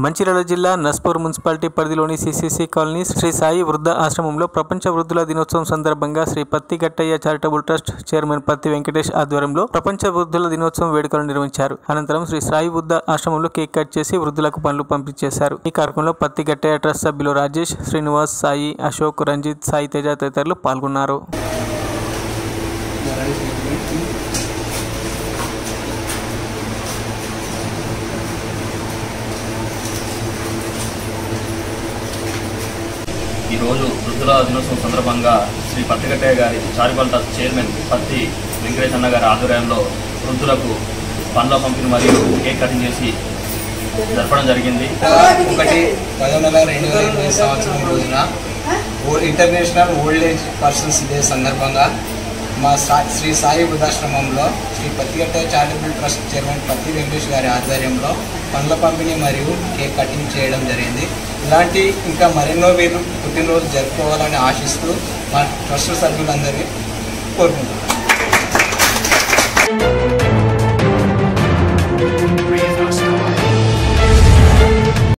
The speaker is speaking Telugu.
మంచిర్యాల జిల్లా నస్పూర్ మున్సిపాలిటీ పరిధిలోని సిసిసి కాలనీ శ్రీ సాయి వృద్ధ ఆశ్రమంలో ప్రపంచ వృద్ధుల దినోత్సవం సందర్భంగా శ్రీ పత్తి Gattaiah charitable trust chairman Patti Venkatesh ఆధ్వర్యంలో ప్రపంచ వృద్ధుల దినోత్సవం వేడుకలు నిర్వహించారు అనంతరం శ్రీ సాయి వృద్ధ ఆశ్రమంలో కేక్ కట్ చేసి వృద్ధులకు పనులు పంపించేశారు ఈ కార్యక్రమంలో పత్తి గట్టయ్య ట్రస్ట్ సభ్యులు రాజేష్ శ్రీనివాస్ సాయి అశోక్ రంజిత్ సాయి తేజ తదితరులు పాల్గొన్నారు ఈరోజు వృద్ధుల దినోత్సవం సందర్భంగా శ్రీ పత్తికట్టయ్య గారి చారిబల్ ట్రస్ట్ చైర్మన్ పత్తి వెంకటేష్ అన్న గారి ఆధ్వర్యంలో వృద్ధులకు పండ్ల పంపిణీ మరియు కేక్ కటింగ్ చేసి జరపడం జరిగింది ఒకటి పదో నెల రెండు వేల ఇరవై సంవత్సరం రోజున ఓ- international old age persons day సందర్భంగా మా సా- శ్రీ సాయి వృద్ధాశ్రమంలో Shri Pattigatta charitable trust chairman Patti Venkatesh గారి ఆధ్వర్యంలో పండ్ల పంపిణీ మరియు కేక్ కటింగ్ చేయడం జరిగింది ఇలాంటి ఇంకా మరెన్నో వీళ్ళు పుట్టినరోజు జరుపుకోవాలని ఆశిస్తూ మా ట్రస్ట్ సభ్యులందరినీ కోరుకుంటున్నాను